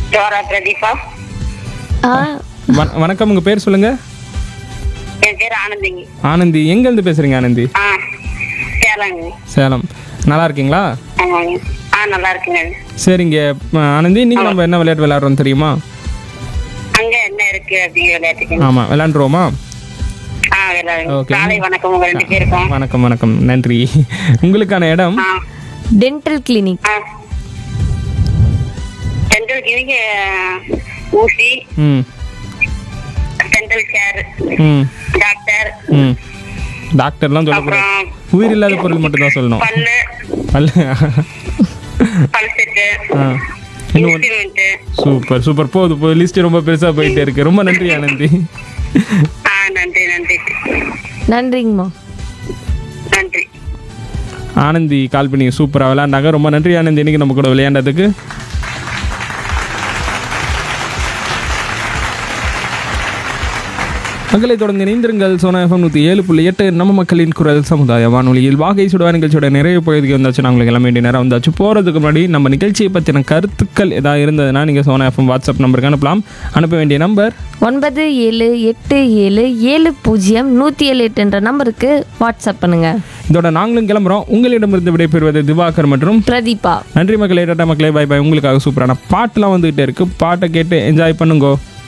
Dora Pratibha ஆ வண- வணக்கம் உங்கள் பேர் சொல்லுங்கள் என் பேர் ஆனந்திங்க ஆனந்தி எங்கேருந்து பேசுகிறீங்க ஆனந்தி ஆ சேலங்க சேலம் நல்லா இருக்கீங்களா ஆமாங்க ஆ நல்லா இருக்குங்க சரிங்க அஹ், ஆனந்தி இன்னைக்கு நம்ம என்ன விளையாட்டு விளையாடுறோம் தெரியுமா அங்க என்ன இருக்கு அப்படிங்கிற விளையாட்டுக்கு ஆமாம் விளையாண்டுருவோமா ஆ விளையாடுங்க Okay. காலை வணக்கம் உங்க ரெண்டு பேருக்கும் வணக்கம் வணக்கம் நன்றி உங்களுக்கான இடம் ஆ டென்டல் கிளினிக் ஆ டென்டல் கிளினிக் ஊசி ம் டென்டல் கேர் ம் டாக்டர் ம் டாக்டர்லாம் சொல்லக்கூடாது அப்புறம் உயிர் இல்லாத பொருள் மட்டும் தான் சொல்லணும் பல்லு பல்ல பல் செட்டு ஆ இன்னும் ஒன்று இன்ஸ்ட்ருமெண்ட் சூப்பர் சூப்பர் போகுது போ லிஸ்ட் ரொம்ப பெருசாக போயிட்டே இருக்கு ரொம்ப நன்றி ஆனந்தி ஆ நன்றி நன்றி நன்றிங்கம்மா நன்றி ஆனந்தி கால் பண்ணி சூப்பராக விளையாண்டாங்க ரொம்ப நன்றி ஆனந்தி இன்னைக்கு நம்ம கூட விளையாண்டதுக்கு மக்களை தொடர்ந்து இணைந்திருங்கள் சோனா எஃப்எம் நூற்றி ஏழு புள்ளி எட்டு நம்ம மக்களின் குரல் சமுதாய வானொலியில் வாகை சுடுவா நிகழ்ச்சியோட நிறைய பகுதிக்கு வந்தாச்சு நான் உங்களுக்கு கிளம்ப வேண்டிய நேரம் வந்தாச்சு போகிறதுக்கு முன்னாடி நம்ம நிகழ்ச்சியை பற்றின கருத்துக்கள் ஏதாவது இருந்ததுன்னா நீங்கள் சோனா எஃப்எம் வாட்ஸ்அப் நம்பருக்கு அனுப்பலாம் அனுப்ப வேண்டிய நம்பர் ஒன்பது ஏழு எட்டு ஏழு ஏழு பூஜ்ஜியம் நூற்றி ஏழு எட்டு என்ற நம்பருக்கு வாட்ஸ்அப் பண்ணுங்க இதோட நாங்களும் கிளம்புறோம் உங்களிடமிருந்து விடைபெறுவது திவாகர் மற்றும் பிரதீபா நன்றி மக்களே டாட்டா மக்களே பை பை உங்களுக்காக சூப்பரான பாட்டுலாம் வந்துகிட்டே இருக்கு பாட்டை கேட்டு என்ஜாய் பண்ணுங்கோ